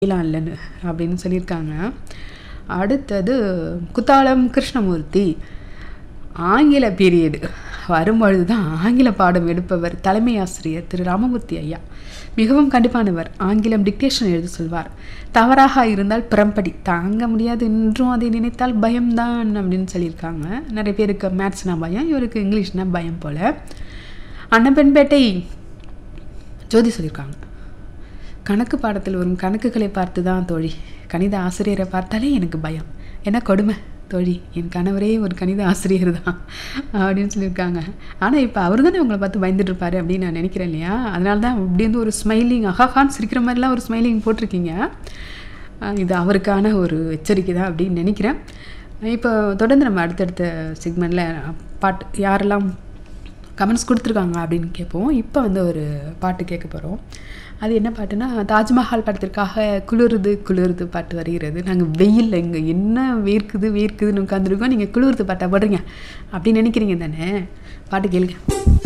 செய்யலாம் இல்லைன்னு அப்படின்னு சொல்லியிருக்காங்க அடுத்தது குத்தாலம் கிருஷ்ணமூர்த்தி ஆங்கில பீரியடு வரும்பொழுது தான் ஆங்கில பாடம் எடுப்பவர் தலைமை ஆசிரியர் திரு ராமமூர்த்தி ஐயா மிகவும் கண்டிப்பானவர் ஆங்கிலம் டிக்டேஷன் எழுத சொல்வார் தவறாக இருந்தால் பிறம்படி தாங்க முடியாது என்றும் அதை நினைத்தால் பயம்தான் அப்படின்னு சொல்லியிருக்காங்க நிறைய பேருக்கு மேத்ஸ்னா பயம் இவருக்கு இங்கிலீஷ்னா பயம் போல் அன்னப்பெண்பேட்டை ஜோதி சொல்லியிருக்காங்க கணக்கு பாடத்தில் வரும் கணக்குகளை பார்த்து தான் தோழி கணித ஆசிரியரை பார்த்தாலே எனக்கு பயம் என்ன கொடுமை தோழி என் கணவரே ஒரு கணித ஆசிரியர் தான் அப்படின்னு சொல்லியிருக்காங்க ஆனால் இப்போ அவர் தானே உங்களை பார்த்து பயந்துட்டு இருப்பாரு அப்படின்னு நான் நினைக்கிறேன் இல்லையா அதனால தான் இப்படி வந்து ஒரு ஸ்மைலிங் அஹாஹான்னு சிரிக்கிற மாதிரிலாம் ஒரு ஸ்மைலிங் போட்டிருக்கீங்க அஹ் இது அவருக்கான ஒரு எச்சரிக்கை தான் அப்படின்னு நினைக்கிறேன் இப்போ தொடர்ந்து நம்ம அடுத்தடுத்த செக்மெண்ட்டில் பாட்டு யாரெல்லாம் கமெண்ட்ஸ் கொடுத்துருக்காங்க அப்படின்னு கேட்போம் இப்போ வந்து ஒரு பாட்டு கேட்க போகிறோம் அது என்ன பாட்டுனா தாஜ்மஹால் படத்திற்காக குளிருது குளிருது பாட்டு வருகிறது நாங்கள் வெயில் இங்கே என்ன வேர்க்குது வேர்க்குதுன்னு உட்காந்துருக்கோம் நீங்கள் குளிருது பாட்டா போடுறீங்க அப்படின்னு நினைக்கிறீங்க தானே பாட்டு கேளுங்க